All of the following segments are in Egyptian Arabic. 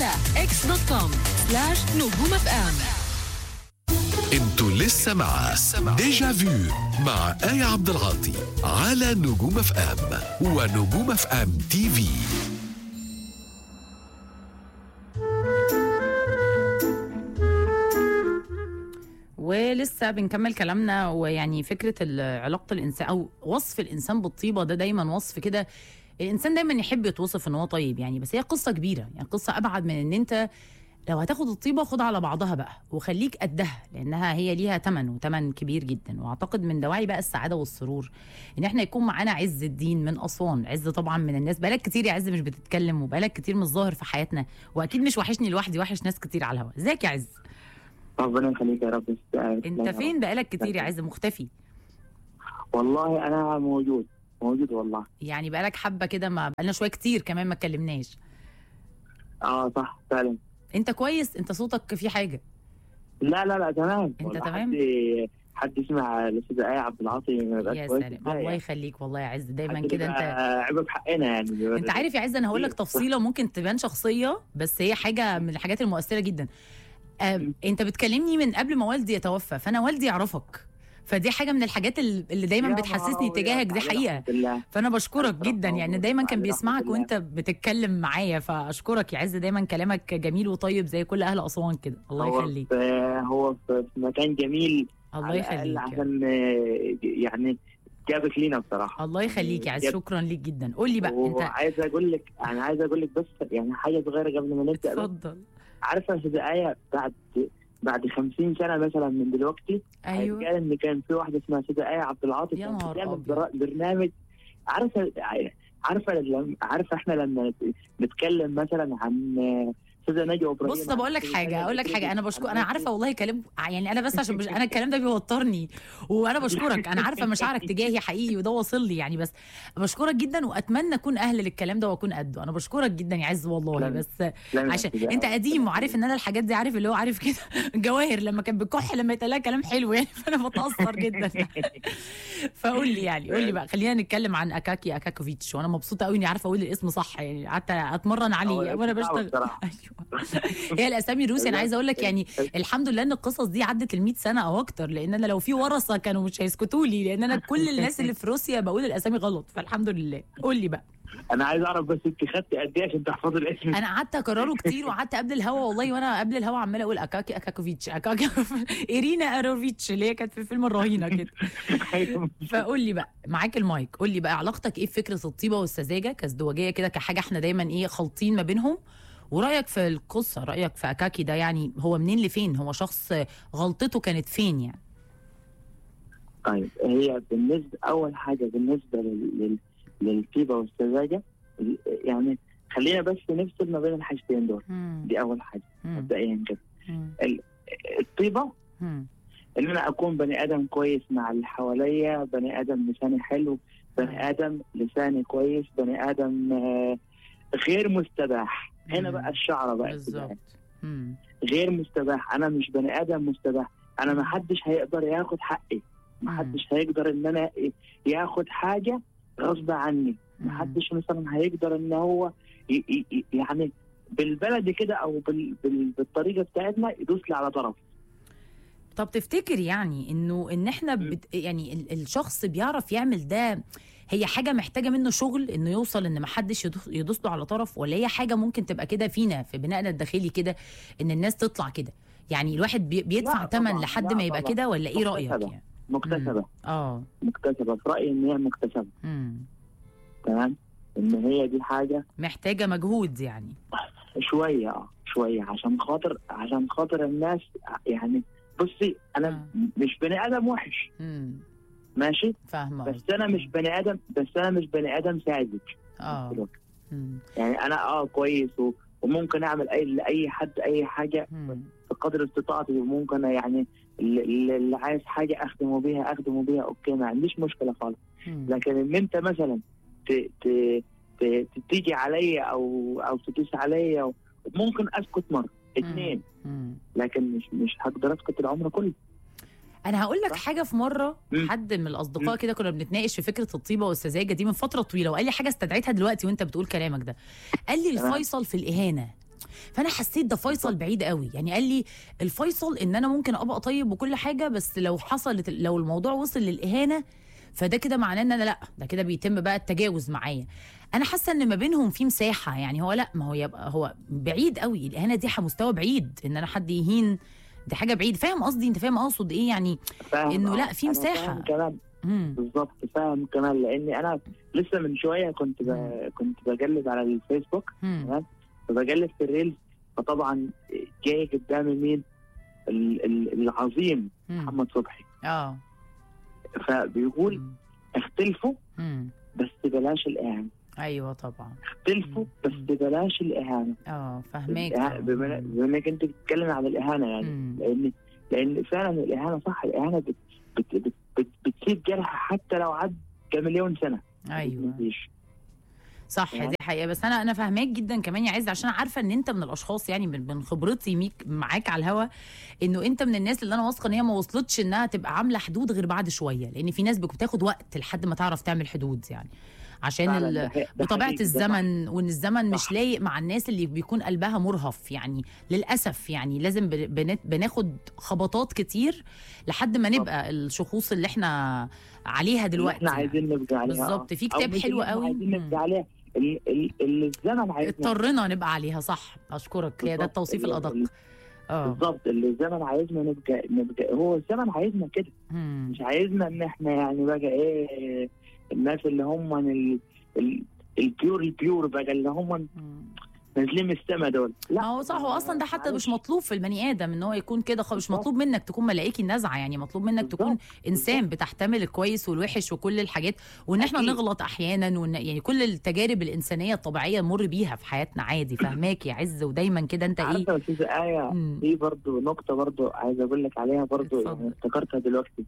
على اكس دوت كوم سلاش نجوم اف ام انتوا لسه مع ديجا فيو مع آية عبد العاطي على نجوم اف ام ونجوم اف ام تي في ولسه بنكمل كلامنا ويعني فكره ال- علاقه الانسان او وصف الانسان بالطيبه ده دايما وصف كده الانسان دايما يحب يتوصف ان هو طيب يعني بس هي قصه كبيره يعني قصه ابعد من ان انت لو هتاخد الطيبه خدها على بعضها بقى وخليك قدها لانها هي ليها ثمن وثمن كبير جدا واعتقد من دواعي بقى السعاده والسرور ان احنا يكون معانا عز الدين من اسوان عز طبعا من الناس بقالك كتير يا عز مش بتتكلم وبقالك كتير مش ظاهر في حياتنا واكيد مش وحشني لوحدي وحش ناس كتير على الهوا ازيك يا عز ربنا يخليك يا رب يستاهل. انت فين بقالك كتير يا عز مختفي والله انا موجود موجود والله يعني بقالك حبه كده ما بقالنا شويه كتير كمان ما اتكلمناش اه صح فعلا انت كويس انت صوتك في حاجه لا لا لا تمام انت والله تمام؟ حد حد يسمع الاستاذ ايه عبد العاطي ما يبقاش يا كويس سلام إزاي الله يعني؟ يخليك والله يا عز دايما حد كده يبقى انت عيب بحقنا يعني انت عارف يا عز انا هقول لك تفصيله ممكن تبان شخصيه بس هي حاجه من الحاجات المؤثره جدا آم، انت بتكلمني من قبل ما والدي يتوفى فانا والدي يعرفك فدي حاجه من الحاجات ال- اللي دايما يا بتحسسني نهار تجاهك دي أبيض، حقيقه رحمة الله. فانا بشكرك ألف رحمة جدا يعني الله. دايما كان على رحمة بيسمعك الله. وانت بتتكلم معايا فاشكرك يا عز دايما كلامك جميل وطيب زي كل اهل اسوان كده الله هو يخليك في هو في في مكان جميل الله على الأقل يخليك عشان آه، يعني جابك لينا بصراحه الله يخليك يا عز جاب- شكرا ليك جدا قول لي بقى انت وعايز اقول لك انا عايز اقول لك بس يعني حاجه صغيره قبل ما نبدا بس. اتفضل عارفه يا استاذ ايه بعد بعد 50 سنه مثلا من دلوقتي ايوه قال ان كان في واحده اسمها سيدة ايه عبد العاطي يا كانت نهار بتعمل أبيض. بر- برنامج عارفه عارفه لما- عارفه احنا لما نتكلم مثلا عن سيدة نجوى ابراهيم بص طب اقول لك حاجه اقول لك حاجه انا بشكر انا عارفه والله كلام يعني انا بس عشان بش... انا الكلام ده بيوترني وانا بشكرك انا عارفه مشاعرك تجاهي حقيقي وده واصل لي يعني بس بشكرك جدا واتمنى اكون اهل للكلام ده واكون قده انا بشكرك جدا يا عز والله لا، بس لا، لا، عشان سيدة انت آية. قديم وعارف ان انا الحاجات دي عارف اللي هو عارف كده جواهر لما كان بكح لما يتقال لها كلام حلو يعني فانا بتاثر جدا فقول لي يعني قول لي بقى خلينا نتكلم عن اكاكي اكاكوفيتش وانا مبسوطه قوي اني عارفه اقول الاسم صح يعني قعدت اتمرن هو عليه الاسم وانا صعب بشتغل بصراحة. ايوه هي الاسامي الروسي انا عايزه اقول لك يعني الحمد لله ان القصص دي عدت ال 100 سنه او اكتر لان انا لو في ورثه كانوا مش هيسكتوا لي لان انا كل الناس اللي في روسيا بقول الاسامي غلط فالحمد لله قول لي بقى انا عايز اعرف بس انت خدت قد ايه عشان تحفظي الاسم انا قعدت اكرره كتير وقعدت قبل الهوا والله وانا قبل الهوا عماله اقول اكاكي اكاكوفيتش اكاكي ايرينا اروفيتش اللي هي كانت في فيلم الرهينه كده فقول لي بقى معاك المايك قول لي بقى علاقتك ايه بفكره الطيبه والسذاجه كازدواجيه كده كحاجه احنا دايما ايه خالطين ما بينهم ورايك في القصه رايك في اكاكي ده يعني هو منين لفين هو شخص غلطته كانت فين يعني طيب هي بالنسبه اول حاجه بالنسبه لل... لل... للطيبه والسذاجه يعني خلينا بس نفصل ما بين الحاجتين دول مم. دي اول حاجه مم. مبدئيا كده مم. الطيبه مم. ان انا اكون بني ادم كويس مع اللي حواليا بني ادم لساني حلو بني ادم لساني كويس بني ادم آه، غير مستباح هنا مم. بقى الشعره بقى بالظبط مم. غير مستباح انا مش بني ادم مستباح انا ما حدش هيقدر ياخد حقي ما مم. حدش هيقدر ان انا ياخد حاجه غصب عني ما مم. حدش مثلا هيقدر ان هو ي- ي- ي- يعني بالبلدي كده او بال بال بالطريقه بتاعتنا يدوس لي على طرف طب تفتكر يعني انه ان احنا بت يعني ال- الشخص بيعرف يعمل ده هي حاجه محتاجه منه شغل انه يوصل ان محدش يدوس- يدوس له على طرف ولا هي حاجه ممكن تبقى كده فينا في بنائنا الداخلي كده ان الناس تطلع كده يعني الواحد بي- بيدفع لا ثمن طبعاً، لحد لا ما يبقى طبعاً. كده ولا ايه رايك مكتسبة. يعني مكتسبه اه مكتسبه في رايي ان هي مكتسبه مم. تمام ان هي دي حاجه محتاجه مجهود يعني شويه اه شويه عشان خاطر عشان خاطر الناس يعني بصي انا آه. مش بني ادم وحش امم ماشي فاهمه بس قصدك. انا مش بني ادم بس انا مش بني ادم ساذج اه مم. يعني انا اه كويس و- وممكن اعمل اي لاي حد اي حاجه مم. بقدر استطاعتي وممكن يعني اللي اللي عايز حاجه اخدمه بيها اخدمه بيها اوكي ما عنديش مشكله خالص مم. لكن ان انت مثلا ت... ت... ت... ت- تيجي عليا او او تدوس عليا ممكن اسكت مره اثنين مم. لكن مش مش هقدر اسكت العمر كله انا هقول لك صح. حاجه في مره مم. حد من الاصدقاء مم. كده كنا بنتناقش في فكره الطيبه والسذاجه دي من فتره طويله وقال لي حاجه استدعيتها دلوقتي وانت بتقول كلامك ده قال لي تمام. الفيصل في الاهانه فانا حسيت ده فيصل بعيد قوي يعني قال لي الفيصل ان انا ممكن ابقى طيب وكل حاجه بس لو حصلت لو الموضوع وصل للاهانه فده كده معناه ان انا لا ده كده بيتم بقى التجاوز معايا انا حاسه ان ما بينهم في مساحه يعني هو لا ما هو يبقى هو بعيد قوي الاهانه دي مستوى بعيد ان انا حد يهين دي حاجه بعيد فاهم قصدي انت فاهم اقصد ايه يعني فاهم إنه آه. لا، في أنا مساحة. فاهم كمان امم بالظبط فاهم كمان لاني انا لسه من شويه كنت ب... مم. كنت بجلد على الفيسبوك امم فبجلد في الريلز فطبعا جاي قدامي مين ال... ال... العظيم محمد صبحي اه فبيقول مم. اختلفوا مم. بس بلاش الاهانه ايوه طبعا اختلفوا مم. بس بلاش الاهانه اه فهماك الإه- طبعاً. بما بما انك انت بتتكلم عن الاهانه يعني مم. لان لان فعلا الاهانه صح الاهانه بت بت بت بت بتسيب جرح حتى لو عد كمليون سنه ايوه مفيش. صح يعني- دي حقيقه بس انا انا فاهماك جدا كمان يا عز عشان عارفه ان انت من الاشخاص يعني من من خبرتي ميك معاك على الهوا انه انت من الناس اللي انا واثقه ان هي ما وصلتش انها تبقى عامله حدود غير بعد شويه لان في ناس بتاخد وقت لحد ما تعرف تعمل حدود يعني عشان فعلاً ال... ده حقيقي- ده بطبيعه حقيقي، ده صح. الزمن وان الزمن مش صح. لايق مع الناس اللي بيكون قلبها مرهف يعني للاسف يعني لازم بن- بن- بناخد خبطات كتير لحد ما نبقى الشخوص اللي احنا عليها اللي دلوقتي احنا يعني. عايزين نبقى عليها بالظبط آه. في أو كتاب مش حلو اللي إحنا قوي عايزين مم. نبقى عليها اللي, اللي- اللي الزمن عايزنا اضطرينا نبقى عليها صح اشكرك هي ده بالظبط. التوصيف اللي- الادق اللي- اه بالظبط اللي الزمن عايزنا نبقى نبقى هو الزمن عايزنا كده مم. مش عايزنا ان احنا يعني بقى ايه الناس اللي هم ال- ال- البيور البيور بقى اللي هم مم. نازلين من السما دول لا ما هو صح هو اصلا ده حتى مش معلش. مطلوب في البني ادم ان هو يكون كده خ- مش بالظبط. مطلوب منك تكون ملائكي النزعه يعني مطلوب منك تكون بالظبط. انسان بتحتمل الكويس والوحش وكل الحاجات وان احنا أكيد. نغلط احيانا وان يعني كل التجارب الانسانيه الطبيعيه نمر بيها في حياتنا عادي فاهماك يا عز ودايما كده انت ايه عارفه يا استاذه ايه مم. في برضه نقطه برضه عايز اقول لك عليها برضه اتفضل. يعني افتكرتها دلوقتي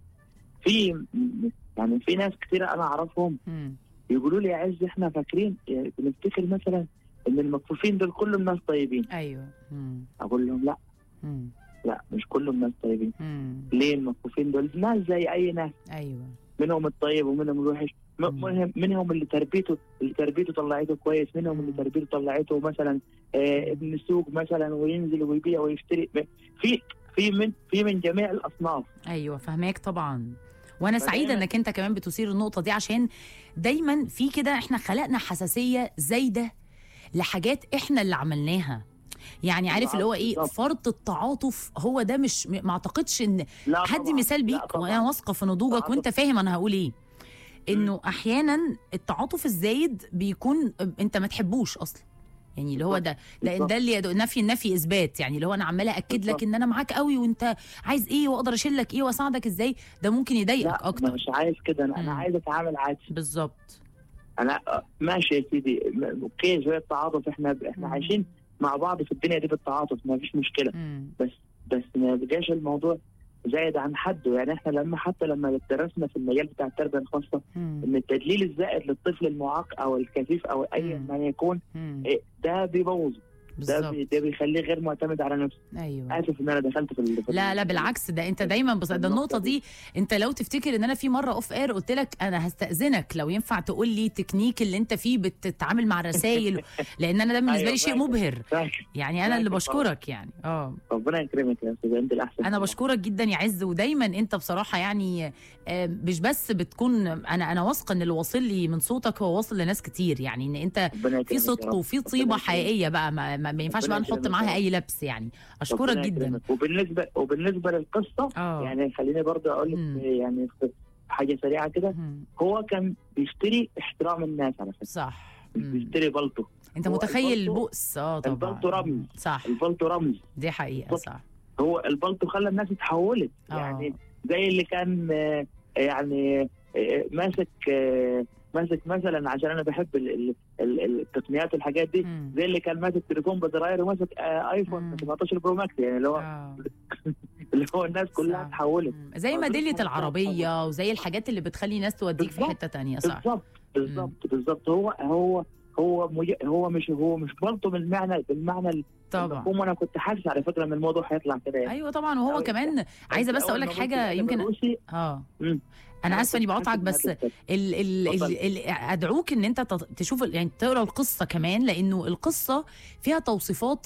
في يعني في ناس كتير انا اعرفهم مم. يقولوا لي يا عز احنا فاكرين يعني بنفتكر مثلا ان المكفوفين دول كلهم ناس طيبين ايوه مم. اقول لهم لا مم. لا مش كلهم ناس طيبين مم. ليه المكفوفين دول ناس زي اي ناس ايوه منهم الطيب ومنهم الوحش م- مم. منهم منهم اللي تربيته اللي تربيته طلعته كويس منهم اللي مم. تربيته طلعته مثلا آه ابن السوق مثلا وينزل ويبيع ويشتري في في من في من جميع الاصناف ايوه فهماك طبعا وانا فدايماً- سعيده انك انت كمان بتثير النقطه دي عشان دايما في كده احنا خلقنا حساسيه زايده لحاجات احنا اللي عملناها يعني عارف اللي هو ايه بالظبط. فرط التعاطف هو ده مش م- ما اعتقدش ان لا هدي طبعاً، مثال لا بيك طبعاً. وانا واثقه في نضوجك تعاطف. وانت فاهم انا هقول ايه انه احيانا التعاطف الزايد بيكون انت ما تحبوش اصلا يعني اللي هو ده لان بالظبط. ده اللي يدو- نفي النفي اثبات يعني اللي هو انا عماله اكد لك بالظبط. ان انا معاك قوي وانت عايز ايه واقدر اشيلك ايه واساعدك ازاي ده ممكن يضايقك لا أنا اكتر مش عايز كده انا, أنا مم. عايز اتعامل عادي بالظبط انا آه، ماشي يا سيدي م- اوكي شويه تعاطف احنا احنا مم. عايشين مع بعض في الدنيا دي بالتعاطف ما فيش مشكله مم. بس ما يبقاش الموضوع زايد عن حده يعني احنا لما حتى لما درسنا في المجال بتاع التربيه الخاصه مم. ان التدليل الزائد للطفل المعاق او الكفيف او اي مم. ما يكون مم. إيه، ده بيبوظه ده بي بالظبط ده بيخليه غير معتمد على نفسه ايوه اسف ان انا دخلت في ال- في لا ال- لا بالعكس ده انت دايما بص ده النقطة النقطه دي انت لو تفتكر ان انا في مره اوف اير قلت لك انا هستاذنك لو ينفع تقول لي تكنيك اللي انت فيه بتتعامل مع الرسائل لان انا ده بالنسبه أيوة، لي شيء فاكر. مبهر فاكر. يعني انا اللي فاكر طبعاً. بشكرك يعني اه ربنا يكرمك يا استاذ انت الاحسن انا طبعاً. بشكرك جدا يا عز ودايما انت بصراحه يعني آه، مش بس بتكون انا انا واثقه ان اللي واصل لي من صوتك هو واصل لناس كتير يعني ان انت ربنا يكرمك في يا صدق رب. وفي ربنا طيبه يكرمك. حقيقيه بقى ما, ما, ما ينفعش ربنا بقى نحط يكرمك معاها يا اي لبس يعني اشكرك ربنا جدا يكرمك. وبالنسبه وبالنسبه للقصه اه يعني خليني برضه اقول مم. لك يعني في حاجه سريعه كده مم. هو كان بيشتري احترام الناس على فكره صح مش مم. بيشتري بلطو انت هو متخيل البلطو- البؤس اه طبعا البلطو رمز. مم. صح البلطو رمز دي حقيقه بالظبط. صح هو البلطو خلى الناس اتحولت آه. يعني زي اللي كان آه، يعني آه، ماسك آه، ماسك مثلا عشان انا بحب ال- ال- ال- التقنيات والحاجات دي مم. زي اللي كان ماسك تليفون بزراير وماسك آه، ايفون مم. 17 برو ماكس يعني اللي هو آه. اللي هو الناس كلها صح. اتحولت مم. زي آه، ميداليه بالظبط. العربيه وزي الحاجات اللي بتخلي ناس توديك في بالظبط. حته تانية صح بالظبط بالظبط بالظبط هو هو هو مج... هو مش هو مش بلطو بالمعنى بالمعنى طبعا المفهوم وانا كنت حاسس على فكره ان الموضوع هيطلع كده يعني ايوه طبعا وهو أول- كمان عايزه بس أول اقول ما لك قلت حاجه الأدب يمكن الروسي، اه مم. انا اسفه اني كنت بقاطعك حاسس بس إنها تتكلم. ال ال اتفضل. ال ال ادعوك ان انت تط- تشوف ال- يعني تقرا القصه كمان لانه القصه فيها توصيفات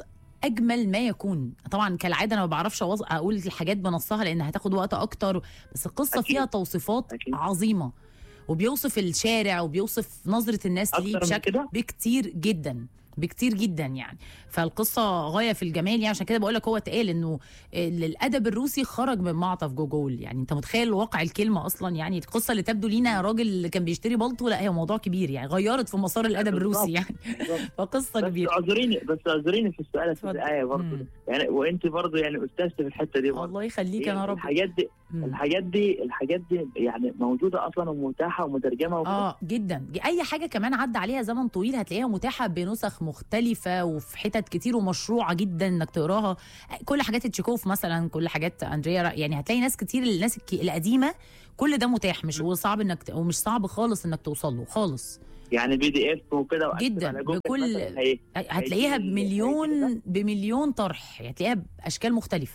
اجمل ما يكون طبعا كالعاده انا ما بعرفش أوص- اقول الحاجات بنصها لان هتاخد وقت اكتر بس القصه أكيد. فيها توصيفات أكيد. عظيمه وبيوصف الشارع وبيوصف نظره الناس ليه اكتر من بشكل كده بكتير جدا بكتير جدا يعني فالقصه غايه في الجمال يعني عشان كده بقول لك هو اتقال انه ال- الادب الروسي خرج من معطف جوجول يعني انت متخيل واقع الكلمه اصلا يعني القصه اللي تبدو لينا راجل اللي كان بيشتري بلطو لا هي موضوع كبير يعني غيرت في مسار الادب الروسي يعني بالظبط. فقصه بس كبيره اعذريني بس اعذريني في السؤال في اتفضل. الآية برضه مم. يعني وانت برضه يعني استاذتي في الحته دي برضه الله يخليك انا رب الحاجات دي مم. الحاجات دي الحاجات دي يعني موجوده اصلا ومتاحه ومترجمه وكده. اه جدا اي حاجه كمان عدى عليها زمن طويل هتلاقيها متاحه بنسخ مختلفه وفي حتت كتير ومشروعه جدا انك تقراها كل حاجات تشيكوف مثلا كل حاجات اندريا را- يعني هتلاقي ناس كتير الناس الك- القديمه كل ده متاح مش وصعب انك ت- ومش صعب خالص انك توصل له خالص يعني بي دي اف وكده وأكتب جداً، على جوجل بكل- مثلاً هي- هتلاقيها هيجي- بمليون بمليون طرح يعني هتلاقيها باشكال مختلفه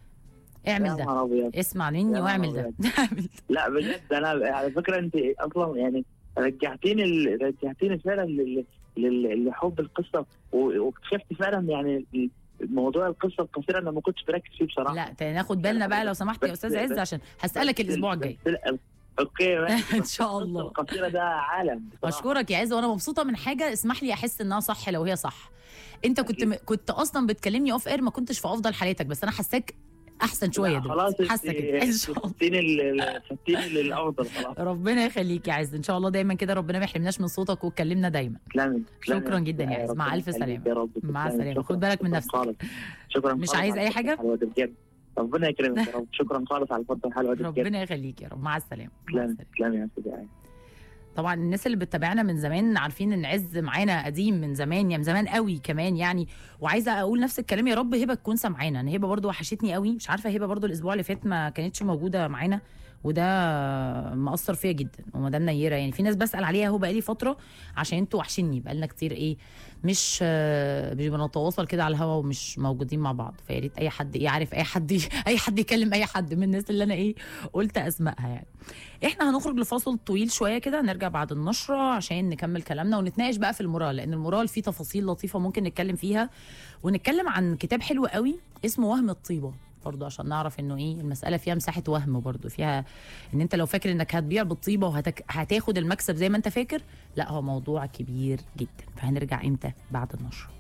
اعمل يا ده نهار أبيض. اسمع مني يا واعمل ده اعمل لا بجد انا على فكره انت اصلا يعني رجعتيني ال- رجعتيني فعلا لل- لل- لحب القصه و- واكتشفت فعلا يعني موضوع القصه القصيره انا ما كنتش بركز فيه بصراحه لا ت- ناخد بالنا بقى لو سمحت يا بس- استاذ عز بس- عشان هسالك الاسبوع بس- الجاي بس- اوكي ماشي. ان بس شاء القصة الله القصيره ده عالم بصراحة. اشكرك يا عز وانا مبسوطه من حاجه اسمح لي احس انها صح لو هي صح انت كنت م... كنت اصلا بتكلمني اوف اير ما كنتش في افضل حالاتك بس انا حاساك احسن شويه لا، خلاص دلوقتي حاسه كده ان شاء الله خدتيني ال- خدتيني للافضل خلاص ربنا يخليك يا عز ان شاء الله دايما كده ربنا ما يحرمناش من صوتك واتكلمنا دايما تسلمي تسلمي. شكراً جدا يا عز. مع ربنا ألف يخليك سلامة. يا رب مع تسلمي. السلامة. شكراً. خد بالك من شكراً نفسك. خالص. شكرا مش خالص عايز على أي الفترة حاجة؟ الحلوة دي بجد ربنا يكرمك يا رب شكرا خالص على الفتره الحلوه دي بجد ربنا يخليك يا رب مع السلامه مع تسلمي السلامه تسلمي يا استاذ عايز. طبعا الناس اللي بتتابعنا من زمان عارفين ان عز معانا قديم من زمان يعني من زمان قوي كمان يعني وعايزه اقول نفس الكلام يا رب هبه تكون سامعانا ان هبه برضو وحشتني قوي مش عارفه هبه برضو الاسبوع اللي فات ما كانتش موجوده معانا وده مأثر فيا جدا ومدام نيره يعني في ناس بسأل عليها اهو بقالي فتره عشان انتوا وحشني بقالنا كتير ايه مش آه، مش بنتواصل كده على الهوا ومش موجودين مع بعض فيا ريت اي حد ايه عارف اي حد اي حد يكلم اي حد من الناس اللي انا ايه قلت اسمائها يعني احنا هنخرج لفاصل طويل شويه كده نرجع بعد النشره عشان نكمل كلامنا ونتناقش بقى في المورال لان المورال فيه تفاصيل لطيفه ممكن نتكلم فيها ونتكلم عن كتاب حلو قوي اسمه وهم الطيبه برضه عشان نعرف انه ايه المساله فيها مساحه وهم برضه فيها ان انت لو فاكر انك هتبيع بالطيبه وهتاخد المكسب زي ما انت فاكر لا هو موضوع كبير جدا فهنرجع امتى بعد النشره